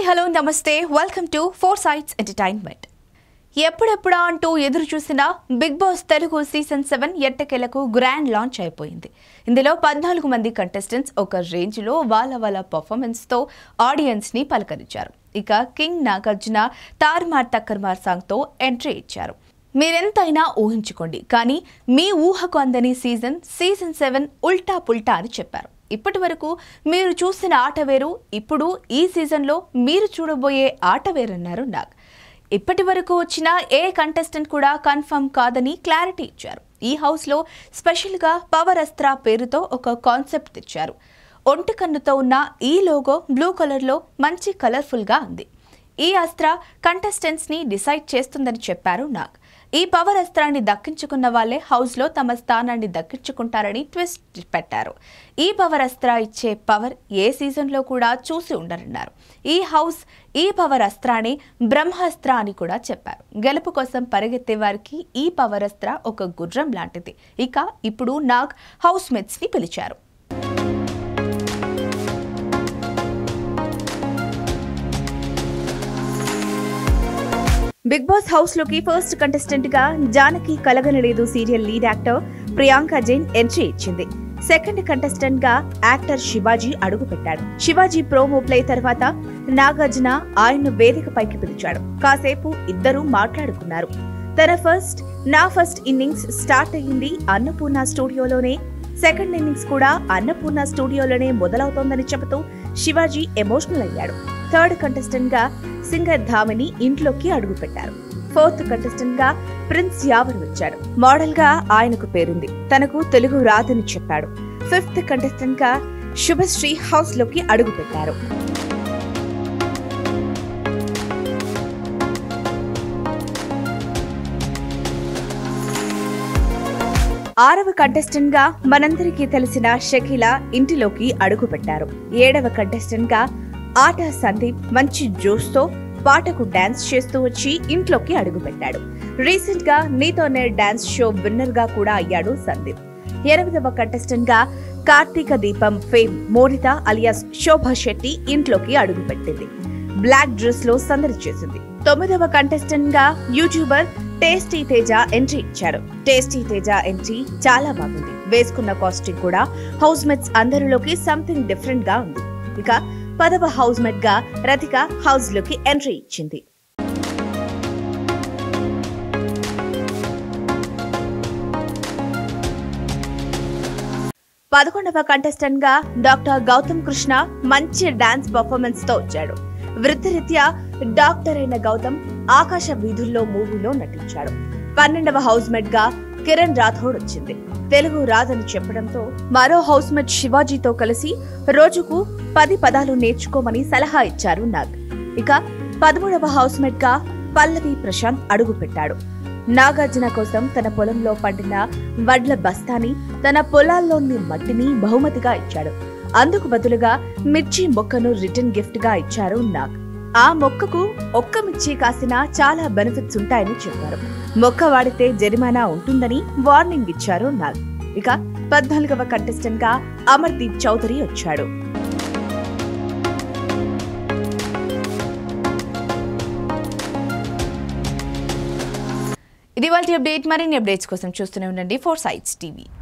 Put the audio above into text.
hello namaste welcome to four sights entertainment ఎప్పుడెప్పుడా అంటూ ఎదురు చూసిన Bigg Boss Telugu season seven ఎట్టకేలకు గ్రాండ్ లాంచ్ అయిపోయింది ఇందులో పద్నాలుగు మంది కంటెస్టెంట్స్ ఒక రేంజ్లో వాళ్ళ వాళ్ళ పర్ఫార్మెన్స్తో ఆడియన్స్ని పలకరించారు ఇక కింగ్ నాగార్జున తార్మార్ తక్కర్మార్ సాంగ్తో ఎంట్రీ ఇచ్చారు మీరెంతైనా ఊహించుకోండి కానీ మీ ఊహకు అందని సీజన్ సీజన్ సెవెన్ ఉల్టా పుల్టా అని చెప్పారు ఇప్పటి వరకు మీరు చూసిన ఆట వేరు ఇప్పుడు ఈ సీజన్లో మీరు చూడబోయే ఆట వేరన్నారు నాగ్ ఇప్పటి వరకు వచ్చిన ఏ కంటెస్టెంట్ కూడా కన్ఫర్మ్ కాదని క్లారిటీ ఇచ్చారు ఈ హౌస్లో స్పెషల్గా పవర్ అస్త్రా పేరుతో ఒక కాన్సెప్ట్ తెచ్చారు ఒంటి కన్నుతో ఉన్న ఈ లోగో బ్లూ కలర్లో మంచి కలర్ఫుల్గా ఉంది ఈ అస్త్ర కంటెస్టెంట్స్ని డిసైడ్ చేస్తుందని చెప్పారు నాగ్ ఈ పవర్ అస్త్రాన్ని దక్కించుకున్న వాళ్ళే హౌస్లో తమ స్థానాన్ని దక్కించుకుంటారని ట్విస్ట్ పెట్టారు ఈ పవర్ అస్త్ర ఇచ్చే పవర్ ఏ సీజన్లో కూడా చూసి ఉండరన్నారు ఈ హౌస్ ఈ పవర్ అస్త్రాన్ని బ్రహ్మాస్త్ర అని కూడా చెప్పారు గెలుపు కోసం పరిగెత్తే వారికి ఈ పవర్ అస్త్ర ఒక గుర్రం లాంటిది ఇక ఇప్పుడు నాగ్ హౌస్ మేట్స్ని పిలిచారు బిగ్ బాస్ హౌస్ లోకి ఫస్ట్ కంటెస్టెంట్ గా Janaki Kalaganaledu serial lead actor Priyanka Jain entry ఇచ్చింది సెకండ్ కంటెస్టెంట్ గా యాక్టర్ శివాజీ అడుగుపెట్టాడు శివాజీ ప్రోమో ప్లే తర్వాత నాగార్జున ఆయన్ను వేదికపైకి పిలిచాడు కాసేపు ఇద్దరూ మాట్లాడుకున్నారు తన ఫస్ట్ నా ఫస్ట్ ఇన్నింగ్స్ స్టార్ట్ అయ్యింది అన్నపూర్ణ స్టూడియోలోనే సెకండ్ ఇన్నింగ్స్ కూడా అన్నపూర్ణ స్టూడియోలోనే మొదలవుతోందని చెబుతూ శివాజీ ఎమోషనల్ అయ్యాడు థర్డ్ కంటెస్టెంట్ గా సింగర్ ధామిని ఇంట్లోకి అడుగుపెట్టారు ఫోర్త్ కంటెస్టెంట్ గా ప్రిన్స్ యావర్ వచ్చాడు మోడల్ గా ఆయనకు పేరుంది తనకు తెలుగు రాదని చెప్పాడు ఫిఫ్త్ కంటెస్టెంట్ గా శుభశ్రీ హౌస్ లోకి అడుగుపెట్టారు ఆరవ కంటెస్టెంట్ గా మనందరికీ తెలిసిన షకీల ఇంటిలోకి అడుగుపెట్టారు ఏడవ కంటెస్టెంట్ గా ఆట సందీప్ మంచి జోష్తో పాటకు డాన్స్ చేస్తూ వచ్చి ఇంట్లోకి అడుగుపెట్టాడు రీసెంట్ గా నీతోనే డాన్స్ షో విన్నర్ గా కూడా అయ్యాడు సందీప్ ఎనిమిదవ కంటెస్టెంట్ గా కార్తీక దీపం ఫేమ్ మోనిత అలియాస్ శోభా శెట్టి ఇంట్లోకి అడుగుపెట్టింది బ్లాక్ డ్రెస్ లో సందడి చేసింది తొమ్మిదవ కంటెస్టెంట్ గా యూట్యూబర్ టేస్టీ తేజ ఎంట్రీ ఇచ్చాడు టేస్టీ తేజ ఎంట్రీ చాలా బాగుంది వేసుకున్న కాస్ట్యూమ్ కూడా హౌస్ మేట్స్ అందరిలోకి సంథింగ్ డిఫరెంట్ గా ఉంది ఇక పదవ హౌస్ మేట్ గా రతిక హౌస్ లోకి ఎంట్రీ ఇచ్చింది పదకొండవ కంటెస్టెంట్ గా డాక్టర్ గౌతమ్ కృష్ణ మంచి డాన్స్ పర్ఫార్మెన్స్ తో వచ్చాడు వృత్తిరీత్యా డాక్టర్ అయిన గౌతమ్ ఆకాశ వీధుల్లో మూవీలో నటించాడు పన్నెండవ హౌస్ మేట్ గా కిరణ్ రాథోడ్ వచ్చింది తెలుగు రాదని చెప్పడంతో మరో హౌస్ మేట్ శివాజీతో కలిసి రోజుకు పది పదాలు నేర్చుకోమని సలహా ఇచ్చారు నాగ్ ఇక పదమూడవ హౌస్ మేట్ గా పల్లవి ప్రశాంత్ అడుగుపెట్టాడు నాగార్జున కోసం తన పొలంలో పండిన వడ్ల బస్తాని తన పొలాల్లోని మట్టిని బహుమతిగా ఇచ్చాడు అందుకు బదులుగా మిర్చి మొక్కను రిటర్న్ గిఫ్ట్ గా ఇచ్చారు నాగ్ ఆ మొక్కకు ఒక్క మిర్చి కాసినా చాలా బెనిఫిట్స్ ఉంటాయని చెప్పారు మొక్క వాడితే జరిమానా ఉంటుందని వార్నింగ్ ఇచ్చారు నాగ్ ఇక పద్నాలుగవ కంటెస్టెంట్ గా అమర్దీప్ చౌదరి వచ్చాడు ఇది వాళ్ళ అప్డేట్ మరిన్ని అప్డేట్స్ కోసం చూస్తూనే ఉండండి ఫోర్ సైట్స్ టీవీ